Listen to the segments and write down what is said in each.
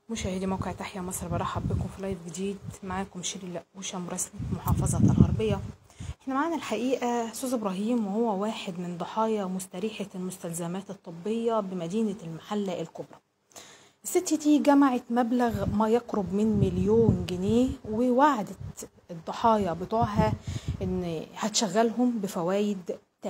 مشاهدي موقع تحيا مصر برحب بكم في لايف جديد معاكم شيرين لقوشة مراسلة محافظة الغربية احنا معانا الحقيقة أستاذ إبراهيم وهو واحد من ضحايا مستريحة المستلزمات الطبية بمدينة المحلة الكبرى الست دي جمعت مبلغ ما يقرب من مليون جنيه ووعدت الضحايا بتوعها ان هتشغلهم بفوائد 30%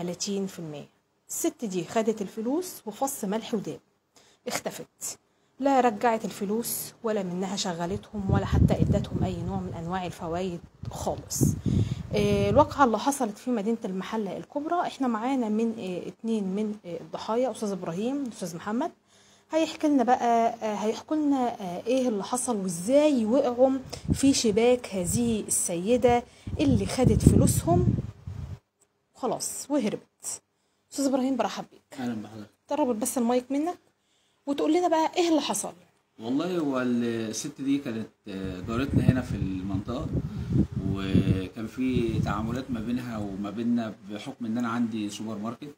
الست دي خدت الفلوس وفص ملح وداب اختفت لا رجعت الفلوس ولا منها شغلتهم ولا حتى ادتهم اي نوع من انواع الفوائد خالص آه، الواقعة اللي حصلت في مدينة المحلة الكبرى احنا معانا من آه، اتنين من آه، الضحايا استاذ ابراهيم استاذ محمد هيحكي لنا بقى آه، هيحكوا لنا آه، ايه اللي حصل وازاي وقعوا في شباك هذه السيدة اللي خدت فلوسهم خلاص وهربت استاذ ابراهيم برحب بيك اهلا بحضرتك تقرب بس المايك منك وتقول لنا بقى ايه اللي حصل والله هو الست دي كانت آه، جارتنا هنا في المنطقه وكان في تعاملات ما بينها وما بيننا بحكم ان انا عندي سوبر ماركت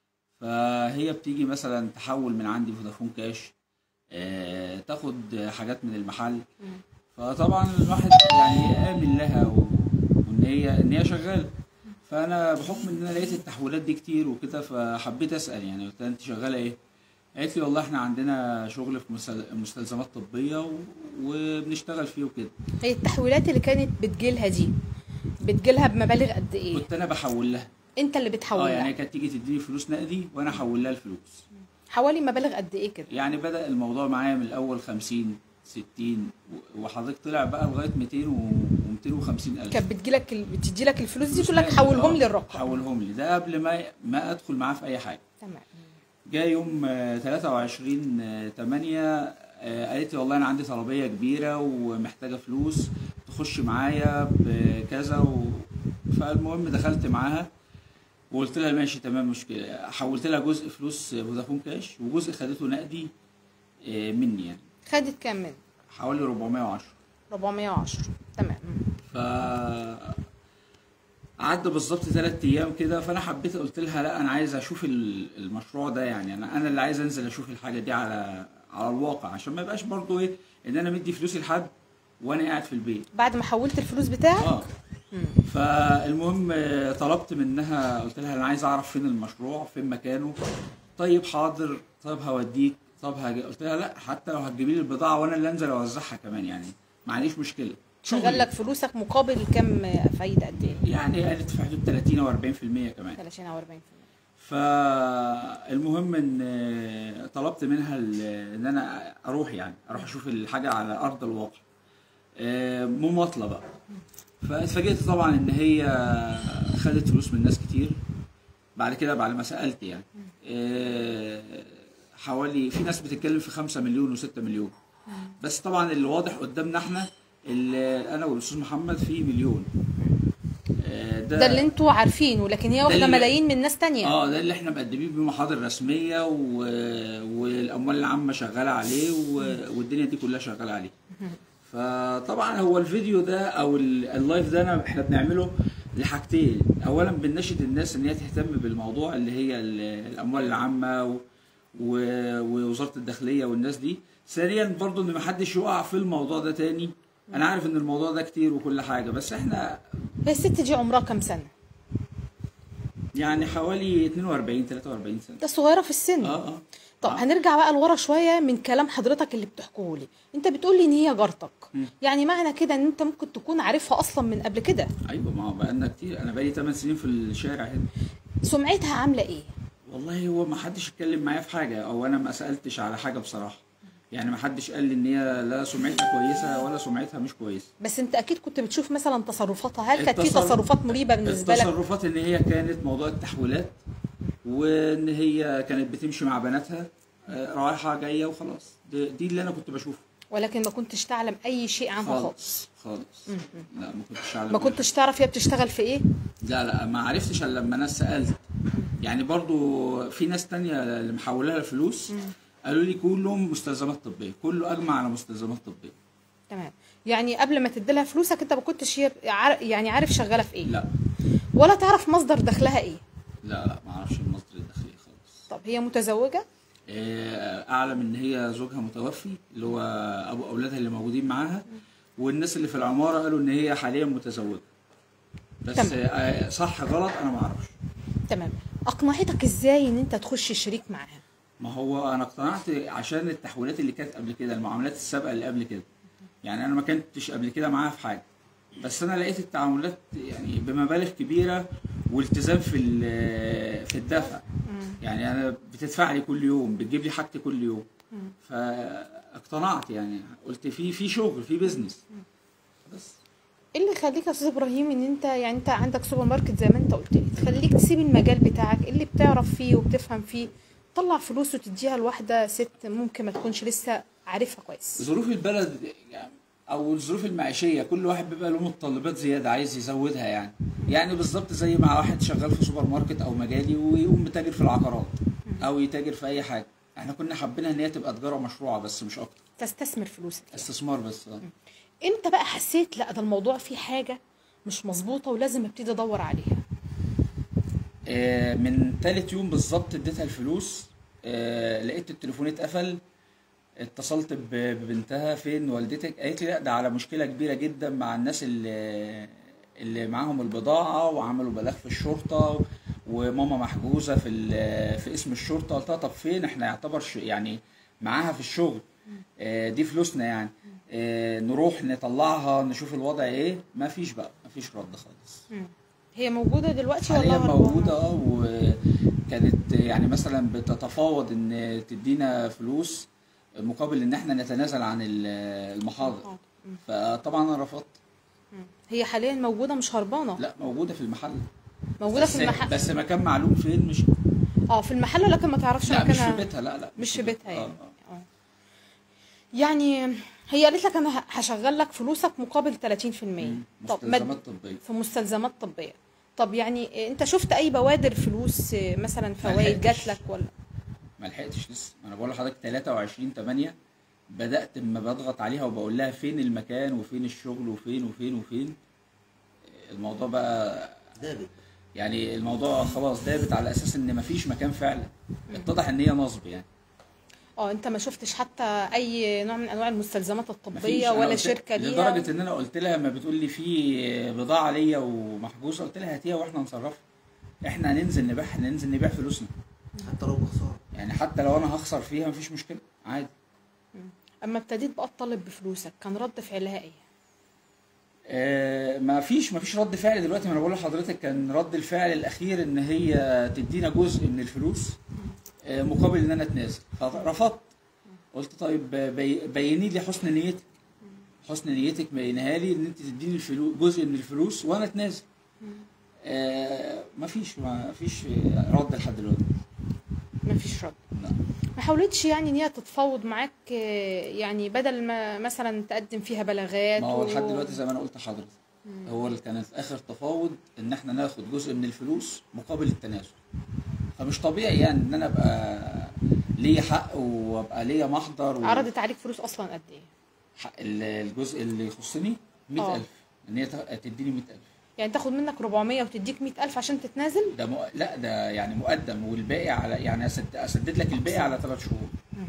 فهي بتيجي مثلا تحول من عندي فودافون كاش آه، تاخد حاجات من المحل فطبعا الواحد يعني امن لها و- وان هي ان هي شغاله فانا بحكم ان انا لقيت التحويلات دي كتير وكده فحبيت اسال يعني قلت لها انت شغاله ايه قالت لي والله احنا عندنا شغل في مستل- مستلزمات طبيه و- وبنشتغل فيه وكده هي التحويلات اللي كانت بتجيلها دي بتجيلها بمبالغ قد ايه كنت انا بحول لها انت اللي بتحول اه يعني لها هي كانت تيجي تديني فلوس نقدي وانا احول لها الفلوس حوالي مبالغ قد ايه كده يعني بدا الموضوع معايا من الاول 50 60 و- وحضرتك طلع بقى لغايه 200 و 250 الف كانت بتجيلك ال... بتديلك الفلوس دي تقول لك حولهم لي الرقم حولهم لي ده قبل ما ما ادخل معاه في اي حاجه تمام جاء يوم آه، 23 8 قالت لي والله انا عندي طلبيه كبيره ومحتاجه فلوس تخش معايا بكذا و... فالمهم دخلت معاها وقلت لها ماشي تمام مشكله حولت لها جزء فلوس فودافون كاش وجزء خدته نقدي آه، مني يعني خدت كام من حوالي 410 410 تمام ف عدى بالظبط ثلاث ايام كده فانا حبيت قلت لها لا انا عايز اشوف ال- المشروع ده يعني انا انا اللي عايز انزل اشوف الحاجه دي على على الواقع عشان ما يبقاش برضو ايه ان انا مدي فلوسي لحد وانا قاعد في البيت بعد ما حولت الفلوس بتاعك اه فالمهم آه، طلبت منها قلت لها انا عايز اعرف فين المشروع فين مكانه طيب حاضر طيب هوديك طب هاجي قلت لها لا حتى لو هتجيبي لي البضاعه وانا اللي انزل اوزعها كمان يعني ما عنديش مشكله شغل لك فلوسك مقابل كام فايده قد ايه يعني قالت في حدود 30 او 40% كمان 30 او 40% فالمهم ان طلبت منها ال- ان انا اروح يعني اروح اشوف الحاجه على ارض الواقع آه، مماطله بقى فاتفاجئت طبعا ان هي خدت فلوس من ناس كتير بعد كده بعد ما سالت يعني آه، حوالي في ناس بتتكلم في 5 مليون و6 مليون بس طبعا اللي واضح قدامنا احنا اللي انا والاستاذ محمد في مليون آه، ده اللي انتوا عارفينه لكن هي واخده اللي- ملايين من ناس تانية اه ده اللي احنا مقدمين بيه محاضر رسميه و... والاموال العامه شغاله عليه و... والدنيا دي كلها شغاله عليه فطبعا هو الفيديو ده او ال- اللايف ده أنا احنا بنعمله لحاجتين اولا بنناشد الناس ان هي تهتم بالموضوع اللي هي ال- الاموال العامه و... و... ووزاره الداخليه والناس دي ثانيا برضو ان محدش يقع في الموضوع ده تاني انا عارف ان الموضوع ده كتير وكل حاجه بس احنا هي الست دي عمرها كام سنه يعني حوالي 42 43 سنه ده صغيره في السن اه اه طب هنرجع بقى لورا شويه من كلام حضرتك اللي بتحكوه لي انت بتقول لي ان هي جارتك يعني معنى كده ان انت ممكن تكون عارفها اصلا من قبل كده ايوه ما هو بقالنا كتير انا بقالي 8 سنين في الشارع هنا سمعتها عامله ايه والله هو ما حدش اتكلم معايا في حاجه او انا ما سالتش على حاجه بصراحه يعني ما حدش قال لي ان هي لا سمعتها كويسه ولا سمعتها مش كويسه بس انت اكيد كنت بتشوف مثلا تصرفاتها هل كانت في التصرف- تصرفات مريبه بالنسبه لك التصرفات ان هي كانت موضوع التحويلات وان هي كانت بتمشي مع بناتها آه، رايحه جايه وخلاص دي, دي اللي انا كنت بشوفه ولكن ما كنتش تعلم اي شيء عنها خالص خالص خالص لا ما كنتش اعلم ما كنتش تعرف هي بتشتغل في ايه لا لا ما عرفتش الا لما انا سالت يعني برضو في ناس تانية اللي محولها الفلوس قالوا لي كلهم مستلزمات طبيه كله اجمع على مستلزمات طبيه تمام يعني قبل ما تديلها فلوسك انت ما كنتش هي عار- يعني عارف شغاله في ايه لا ولا تعرف مصدر دخلها ايه لا لا ما اعرفش المصدر الداخلي خالص طب هي متزوجه آه، اعلم ان هي زوجها متوفي اللي هو ابو اولادها اللي موجودين معاها والناس اللي في العماره قالوا ان هي حاليا متزوجه بس تمام. آه، صح غلط انا ما اعرفش تمام اقنعتك ازاي ان انت تخش شريك معاها ما هو انا اقتنعت عشان التحويلات اللي كانت قبل كده المعاملات السابقه اللي قبل كده يعني انا ما كنتش قبل كده معاها في حاجه بس انا لقيت التعاملات يعني بمبالغ كبيره والتزام في ال- في الدفع يعني انا بتدفع لي كل يوم بتجيب لي حاجتي كل يوم فاقتنعت يعني قلت في في شغل في بيزنس بس ايه اللي يخليك يا استاذ ابراهيم ان انت يعني انت عندك سوبر ماركت زي ما انت قلت لي تخليك تسيب المجال بتاعك اللي بتعرف فيه وبتفهم فيه تطلع فلوس وتديها لواحده ست ممكن ما تكونش لسه عارفها كويس ظروف البلد يعني او الظروف المعيشيه كل واحد بيبقى له متطلبات زياده عايز يزودها يعني يعني بالظبط زي مع واحد شغال في سوبر ماركت او مجالي ويقوم بتاجر في العقارات او يتاجر في اي حاجه احنا كنا حابينها ان هي تبقى تجاره مشروعه بس مش اكتر تستثمر فلوسك استثمار بس آه. امتى بقى حسيت لا ده الموضوع فيه حاجه مش مظبوطه ولازم ابتدي ادور عليها آه، من تالت يوم بالظبط اديتها الفلوس آه، لقيت التليفون اتقفل اتصلت ب- ببنتها فين والدتك قالت لي لا ده على مشكله كبيره جدا مع الناس اللي اللي معاهم البضاعه وعملوا بلاغ في الشرطه وماما محجوزه في ال- في اسم الشرطه قلت لها طب فين احنا يعتبر ش- يعني معاها في الشغل آه، دي فلوسنا يعني آه، نروح نطلعها نشوف الوضع ايه ما فيش بقى ما فيش رد خالص هي موجوده دلوقتي حاليا ولا موجودة اه وكانت يعني مثلا بتتفاوض ان تدينا فلوس مقابل ان احنا نتنازل عن ال- المحاضر فطبعا انا رفضت هي حاليا موجوده مش هربانه لا موجودة في المحل موجوده بس في المحل بس مكان معلوم فين مش اه في المحل لكن ما تعرفش لا مش مكانها في بيتها لا لا مش في بيتها آه، يعني آه. اه يعني هي قالت لك انا ه- هشغل لك فلوسك مقابل 30% مم. طب ما مستلزمات طبية في مستلزمات طبيه طب يعني انت شفت اي بوادر فلوس مثلا فوائد لحقتش. جات لك ولا ما لحقتش لسه انا بقول لحضرتك 23 8 بدات اما بضغط عليها وبقول لها فين المكان وفين الشغل وفين وفين وفين الموضوع بقى دابت يعني الموضوع خلاص دابت على اساس ان مفيش مكان فعلا اتضح ان هي نصب يعني اه انت ما شفتش حتى اي نوع من انواع المستلزمات مفيش. الطبيه أنا ولا قلت- شركه ليها لدرجه ان انا قلت لها لما بتقول لي في بضاعه ليا ومحجوزه قلت لها هاتيها واحنا نصرفها احنا هننزل نبيعها ننزل نبيع فلوسنا حتى لو بخساره يعني حتى لو انا هخسر فيها مفيش مشكله عادي اما ابتديت بقى تطالب بفلوسك كان رد فعلها ايه آه، ما فيش ما فيش رد فعل دلوقتي ما انا بقول لحضرتك كان رد الفعل الاخير ان هي تدينا جزء من الفلوس آه، مقابل ان انا اتنازل فرفضت قلت طيب بي- بيني لي حسن نيتك حسن نيتك بينها لي ان انت تديني الفلوس جزء من الفلوس وانا اتنازل آه، ما فيش ما فيش رد لحد دلوقتي ما فيش رد لا. ما حاولتش يعني ان هي تتفاوض معاك آه، يعني بدل ما مثلا تقدم فيها بلاغات ما هو و- لحد دلوقتي زي ما انا قلت لحضرتك هو اللي كانت اخر تفاوض ان احنا ناخد جزء من الفلوس مقابل التنازل فمش طبيعي يعني ان انا ابقى ليا حق وابقى ليا محضر و... عرضت عليك فلوس اصلا قد ايه حق ال- الجزء اللي يخصني 100000 ان هي ت- تديني 100000 يعني تاخد منك 400 وتديك 100000 عشان تتنازل ده مؤ... لا ده يعني مقدم والباقي على يعني أسد... اسدد لك الباقي على ثلاث شهور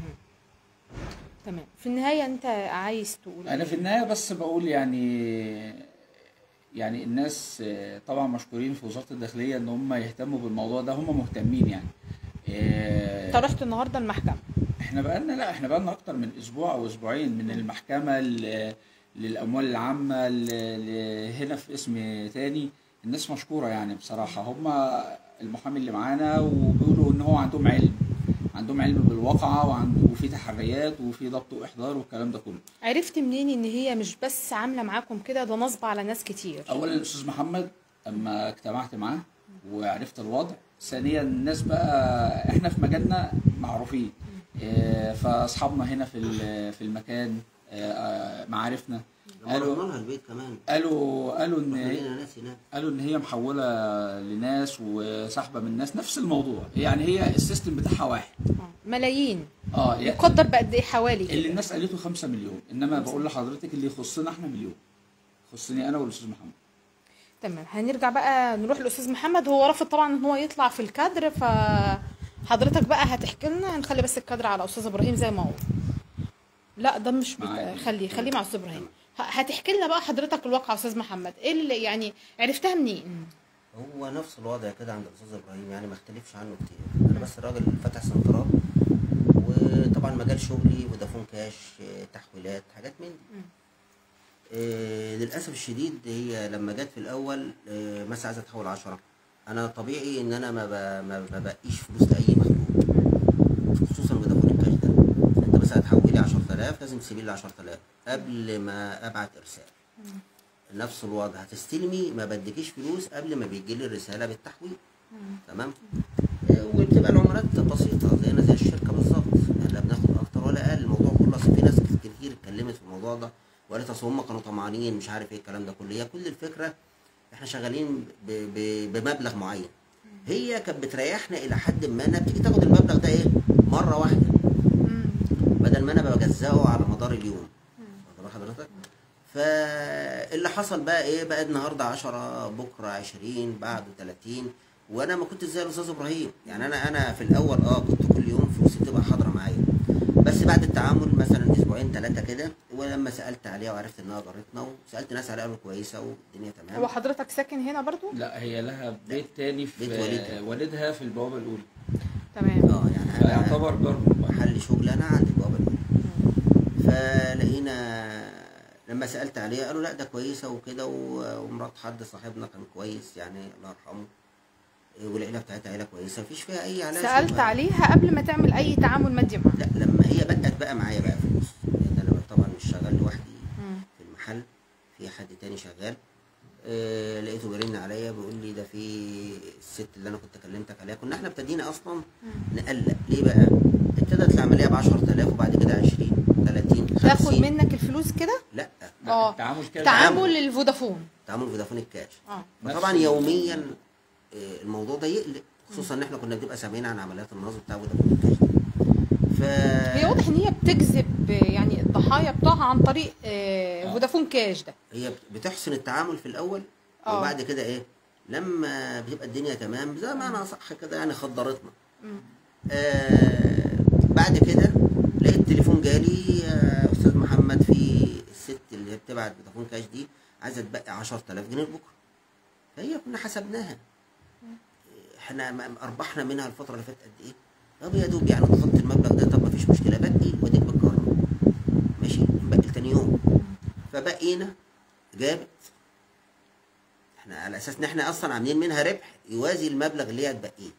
تمام في النهايه انت عايز تقول انا إيه؟ في النهايه بس بقول يعني يعني الناس آه، طبعا مشكورين في وزاره الداخليه ان هم يهتموا بالموضوع ده هم مهتمين يعني انت آه، رحت النهارده المحكمه احنا بقالنا لا احنا بقالنا اكتر من اسبوع او اسبوعين من المحكمه ل- للاموال العامه ل- ل- هنا في اسم تاني الناس مشكوره يعني بصراحه هم المحامي اللي معانا وبيقولوا ان هو عندهم علم عندهم علم بالواقعه وعند وفي تحريات وفي ضبط واحضار والكلام ده كله عرفت منين ان هي مش بس عامله معاكم كده ده نصب على ناس كتير اولا الاستاذ محمد اما اجتمعت معاه وعرفت الوضع ثانيا الناس بقى احنا في مجالنا معروفين إيه، فاصحابنا هنا في ال- في المكان آه، آه، معارفنا قالوا قالوا لها البيت كمان قالوا قالوا ان خلينا ناس هناك قالوا ان هي محوله لناس وسحبه من ناس نفس الموضوع يعني هي السيستم بتاعها واحد آه، ملايين اه يعني يقدر بقد ايه حوالي اللي كده الناس قالته 5 مليون انما بقول لحضرتك اللي يخصنا احنا مليون يخصني انا والاستاذ محمد تمام هنرجع بقى نروح للاستاذ محمد هو رافض طبعا ان هو يطلع في الكادر ف حضرتك بقى هتحكي لنا هنخلي بس الكادر على استاذ ابراهيم زي ما هو لا ده مش بت... معاك. خليه خليه مع استاذ ابراهيم ه- هتحكي لنا بقى حضرتك الواقع يا استاذ محمد ايه اللي يعني عرفتها منين هو نفس الوضع كده عند الاستاذ ابراهيم يعني ما اختلفش عنه كتير انا بس راجل فاتح سنترات وطبعا مجال شغلي فودافون كاش آه، تحويلات حاجات من دي آه، للاسف الشديد هي لما جت في الاول آه، مثلا عايزه تحول 10 انا طبيعي ان انا ما ب- ما ما بقيش فلوس لاي مخلوق خصوصا فودافون الكاش ده انت مثلا هتحولي 10000 لازم تسيبي لي 10000 قبل ما ابعت ارسال نفس الوضع هتستلمي ما بدكيش فلوس قبل ما بيجي لي الرساله بالتحويل تمام آه، وبتبقى العملات بسيطه زينا زي الشركه بالظبط يعني لا بناخد اكتر ولا اقل الموضوع كله اصل في ناس كتير اتكلمت في الموضوع ده وقالت اصل هم كانوا طمعانين مش عارف ايه الكلام ده كله هي كل الفكره احنا شغالين ب- ب- بمبلغ معين هي كانت بتريحنا الى حد ما انها بتيجي تاخد المبلغ ده ايه مره واحده بدل ما انا بجزاه على مدار اليوم واخد بال حضرتك فاللي حصل بقى ايه بقى النهارده 10 بكره 20 بعده 30 وانا ما كنتش زي الاستاذ ابراهيم يعني انا انا في الاول اه كنت كل يوم فلوسي بتبقى حاضره معايا بس بعد التعامل مثلا اسبوعين ثلاثه كده ولما سالت عليها وعرفت انها جارتنا وسالت ناس عليها قالوا كويسه والدنيا تمام هو حضرتك ساكن هنا برضو لا هي لها بيت تاني في بيت والدها. والدها في البوابه الاولى تمام اه يعني انا فيعتبر جار محل شغل انا عند البوابه الأولى. فلقينا لما سالت عليها قالوا لا ده كويسه وكده و- ومرات حد صاحبنا كان كويس يعني الله يرحمه والعيله بتاعتها عيله كويسه مفيش فيها اي علاج سالت عليها قبل ما تعمل اي تعامل مادي معاها لا لما هي بقت بقى معايا بقى فلوس لان انا طبعا مش شغال لوحدي مم. في المحل في حد تاني شغال آه لقيته بيرن عليا بيقول لي ده في الست اللي انا كنت كلمتك عليها كنا احنا ابتدينا اصلا نقلق ليه بقى ابتدت العمليه ب 10000 وبعد كده 20 30 تاخد 50 منك الفلوس كده لا لا، اه التعامل كده تعامل الفودافون تعامل فودافون الكاش اه فطبعا نفس يوميا آه، الموضوع ده يقلق خصوصا ان احنا كنا بنبقى سامعين عن عمليات النصب بتاع فودافون الكاش ف هي واضح ان هي بتجذب يعني الضحايا بتاعها عن طريق آه، آه. فودافون كاش ده هي بتحسن التعامل في الاول اه. وبعد كده ايه لما بتبقى الدنيا تمام زي ما انا صح كده يعني خدرتنا مم. آه بعد كده لقيت تليفون جالي آه استاذ محمد في الست اللي هي بتبعت فودافون كاش دي عايزه تبقي 10000 جنيه لبكره فهي كنا حسبناها احنا م- اربحنا منها الفتره اللي فاتت قد ايه طب يا دوب يعني ضغطت المبلغ ده طب مفيش مشكله بقي واديك بالكهرباء ماشي بقي تاني يوم فبقينا جابت احنا على اساس ان احنا اصلا عاملين منها ربح يوازي المبلغ اللي هي هتبقيه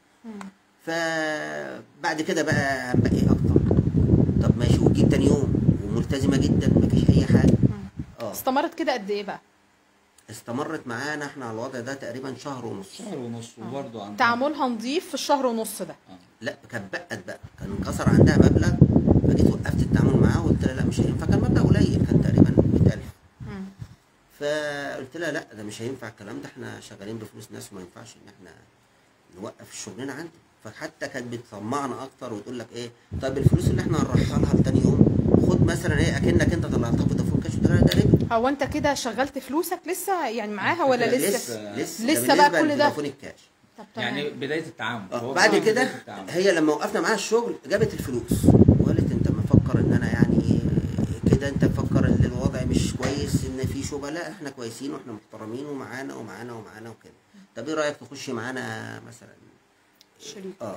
فبعد كده بقى هنبقي اكتر طب ماشي وتجيب تاني يوم وملتزمه جدا مفيش اي حاجه اه استمرت كده قد ايه بقى استمرت معانا احنا على الوضع ده تقريبا شهر ونص شهر ونص وبرضه عندها تعاملها نظيف في الشهر ونص ده آه. لا كانت بقت بقى كان انكسر عندها مبلغ فجيت وقفت التعامل معاها وقلت لها لا مش هينفع كان مبلغ قليل كان تقريبا 100000 مم. فقلت لها لا ده مش هينفع الكلام ده احنا شغالين بفلوس ناس وما ينفعش ان احنا نوقف شغلنا عندي فحتى كانت بتطمعنا اكتر وتقول لك ايه طيب الفلوس اللي احنا هنرحلها لها لتاني يوم خد مثلا ايه اكنك انت طلعتها فودافون كاش قلت لها ده ربا هو انت كده شغلت فلوسك لسه يعني معاها ولا لا، لسه لسه لسه ده بقى بالنسبة كل ده؟ لفودافون الكاش طب تمام. يعني بدايه التعامل اه هو بعد بداية كده التعامل. هي لما وقفنا معاها الشغل جابت الفلوس وقالت انت مفكر ان انا يعني كده انت مفكر ان الوضع مش كويس ان في شبهه لا احنا كويسين واحنا محترمين ومعانا ومعانا ومعانا وكده طب ايه رايك تخشي معانا مثلا شريك اه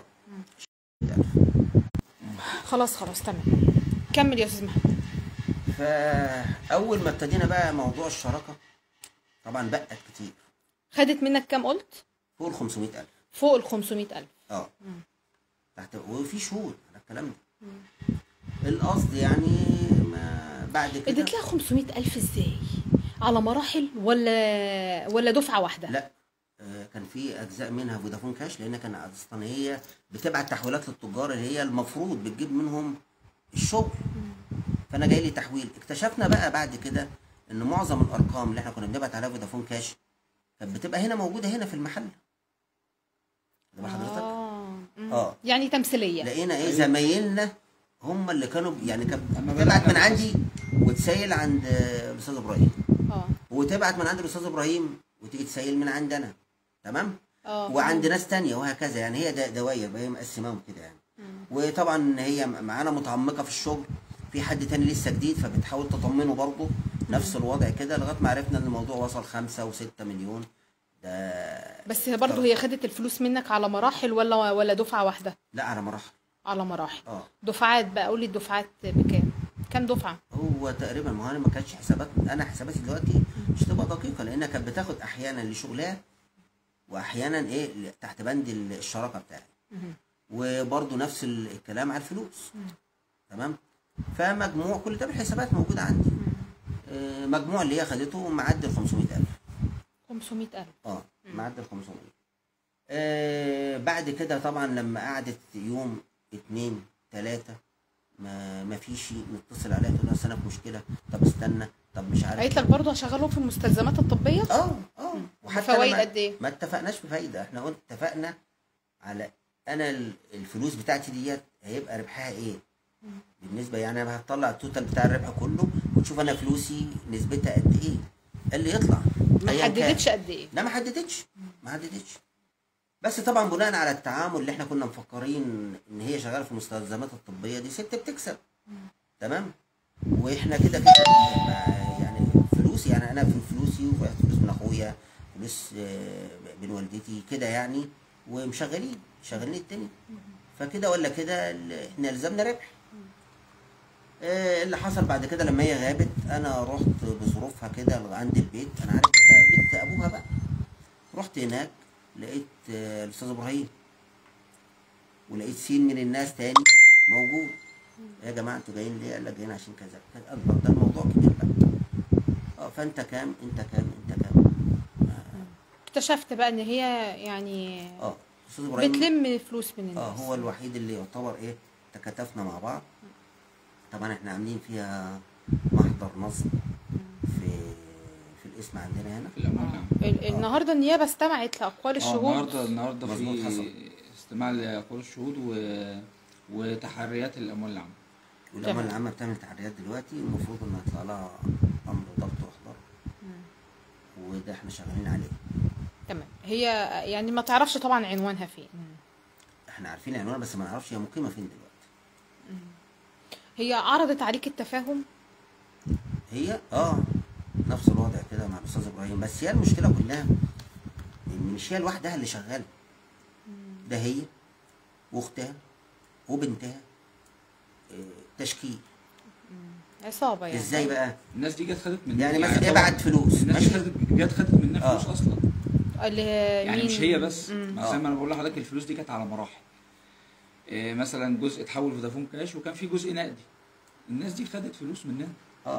خلاص خلاص تمام كمل يا استاذ محمد فاول ما ابتدينا بقى موضوع الشراكه طبعا بقت كتير خدت منك كام قلت فوق ال 500000 فوق ال 500000 اه تحت وفي شهود على الكلام ده القصد يعني ما بعد كده اديت لها 500000 ازاي على مراحل ولا ولا دفعه واحده لا آه، كان في اجزاء منها فودافون كاش لان كان اصلا هي بتبعت تحويلات للتجار اللي هي المفروض بتجيب منهم الشغل فانا جاي لي تحويل اكتشفنا بقى بعد كده ان معظم الارقام اللي احنا كنا بنبعت عليها فودافون كاش كانت بتبقى هنا موجوده هنا في المحل ده بقى حضرتك اه مم. اه يعني تمثيليه لقينا ايه زمايلنا هم اللي كانوا ب- يعني كانت أما بتبعت من بدأنا عندي وتسيل عند آه، الاستاذ ابراهيم اه وتبعت من عند الاستاذ ابراهيم وتيجي تسيل من عندنا تمام اه وعند ناس تانية وهكذا يعني هي دا- دواير هي مقسماهم كده يعني وطبعا هي معانا متعمقه في الشغل في حد تاني لسه جديد فبتحاول تطمنه برضه نفس الوضع كده لغايه ما عرفنا ان الموضوع وصل خمسة وستة مليون ده بس برضه هي خدت الفلوس منك على مراحل ولا ولا دفعه واحده لا على مراحل على مراحل اه دفعات بقى قولي الدفعات بكام كام دفعه هو تقريبا ما هو انا ما كانتش حسابات انا حساباتي دلوقتي مش تبقى دقيقه لانها كانت بتاخد احيانا لشغلها واحيانا ايه ل- تحت بند الشراكه بتاعي وبرضه نفس ال- الكلام على الفلوس تمام فمجموع كل ده بالحسابات موجوده عندي آه، مجموع اللي هي خدته معدي ال 500000 500000 اه معدي ال 500 آه بعد كده طبعا لما قعدت يوم اتنين تلاتة ما ما فيش نتصل عليها تقول لها أصل انا في مشكله طب استنى طب مش عارف قالت لك برضه هشغلهم في المستلزمات الطبيه اه اه وحتى بفوايد لما- قد ايه؟ ما اتفقناش بفايده احنا قلنا اتفقنا على انا ال- الفلوس بتاعتي ديت هيبقى ربحها ايه بالنسبه يعني انا هطلع التوتال بتاع الربح كله وتشوف انا فلوسي نسبتها قد ايه اللي يطلع ما أياً كان. حددتش قد ايه لا ما حددتش ما حددتش بس طبعا بناء على التعامل اللي احنا كنا مفكرين ان هي شغاله في المستلزمات الطبيه دي ست بتكسب تمام واحنا كده كده ما- يعني فلوس يعني انا في فلوسي وفلوس من اخويا فلوس آه، من والدتي كده يعني ومشغلين شغالين الدنيا فكده ولا كده ال- احنا لزمنا ربح آه، اللي حصل بعد كده لما هي غابت انا رحت بظروفها كده عند البيت انا عارف بيت بيت ابوها بقى رحت هناك لقيت آه، الاستاذ ابراهيم ولقيت سين من الناس تاني موجود يا جماعه انتوا جايين ليه؟ قال لك جايين عشان كذا كذا. الله ده الموضوع كبير بقى اه فانت كام انت كام انت كام اكتشفت بقى ان هي يعني اه استاذ ابراهيم بتلم فلوس من اه الناس هو الوحيد اللي يعتبر ايه تكاتفنا مع بعض طبعا احنا عاملين فيها محضر نصب في في الاسم عندنا هنا في الاموال العامه ال- النهارده النيابه استمعت لاقوال اه الشهود النهارده النهارده مظبوط في حصل. استماع لاقوال الشهود و... وتحريات الاموال العامه والاموال تمام. العامه بتعمل تحريات دلوقتي المفروض ان يطلع لها امر ضبط واحضار وده احنا شغالين عليه تمام هي يعني ما تعرفش طبعا عنوانها فين احنا عارفين العنوان بس ما نعرفش هي مقيمه فين دلوقتي هي عرضت عليك التفاهم هي اه نفس الوضع كده مع الاستاذ ابراهيم بس هي المشكله كلها ان مش هي لوحدها اللي شغاله ده هي واختها وبنتها آه، تشكيل عصابه يعني ازاي بقى الناس دي جت خدت مننا يعني مثلا طبعاً ابعت فلوس الناس دي ماشي خدت جت خدت مننا آه. فلوس اصلا اللي يعني مين مش هي بس مم. ما زي ما انا بقول لحضرتك الفلوس دي كانت على مراحل إيه مثلا جزء اتحول في فودافون كاش وكان في جزء نقدي الناس دي خدت فلوس مننا اه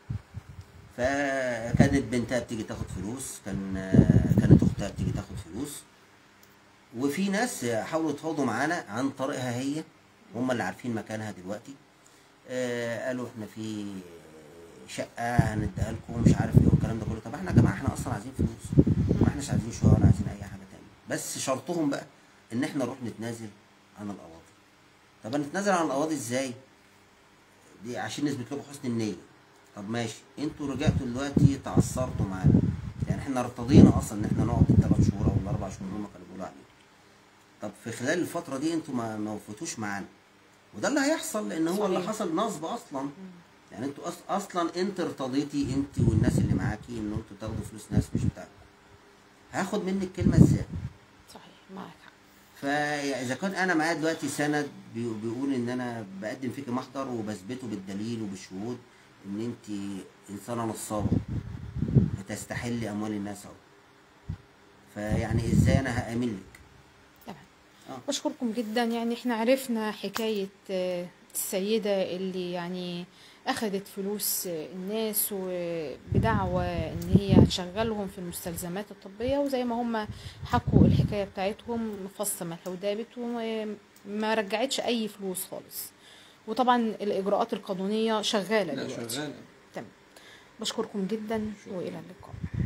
فكانت بنتها بتيجي تاخد فلوس كان آه، كانت اختها بتيجي تاخد فلوس وفي ناس حاولوا يتفاوضوا معانا عن طريقها هي هم اللي عارفين مكانها دلوقتي آه قالوا احنا في شقه هنديها لكم مش عارف ايه والكلام ده كله طب احنا يا جماعه احنا اصلا عايزين فلوس ما احناش عايزين شقه ولا عايزين اي حاجه تانية بس شرطهم بقى ان احنا نروح نتنازل عن القواضي طب هنتنازل عن القواضي ازاي دي عشان نثبت لكم حسن النيه طب ماشي انتوا رجعتوا دلوقتي تعثرتوا معانا يعني احنا ارتضينا اصلا ان احنا نقعد الثلاث شهور او الاربع شهور اللي هم كانوا بيقولوا عليهم طب في خلال الفتره دي انتوا ما ما وفيتوش معانا وده اللي هيحصل لان هو اللي صحيح. حصل نصب اصلا يعني انتوا أص... اصلا انت ارتضيتي انت والناس اللي معاكي ان انتوا تاخدوا فلوس ناس مش بتاعكم هاخد منك كلمه ازاي صحيح معاك حق فاذا كان انا معايا دلوقتي سند بي- بيقول ان انا بقدم فيك محضر وبثبته بالدليل وبالشهود ان انت انسانه نصابه بتستحلي اموال الناس اهو فيعني ازاي انا هامن لك تمام آه. بشكركم جدا يعني احنا عرفنا حكاية آه، السيدة اللي يعني أخدت فلوس آه، الناس وبدعوى إن هي هتشغلهم في المستلزمات الطبية وزي ما هم حكوا الحكاية بتاعتهم فص ملح ودابت وما رجعتش أي فلوس خالص وطبعا الإجراءات القانونية شغالة لا دلوقتي شغاله تمام بشكركم جدا شكراً. وإلى اللقاء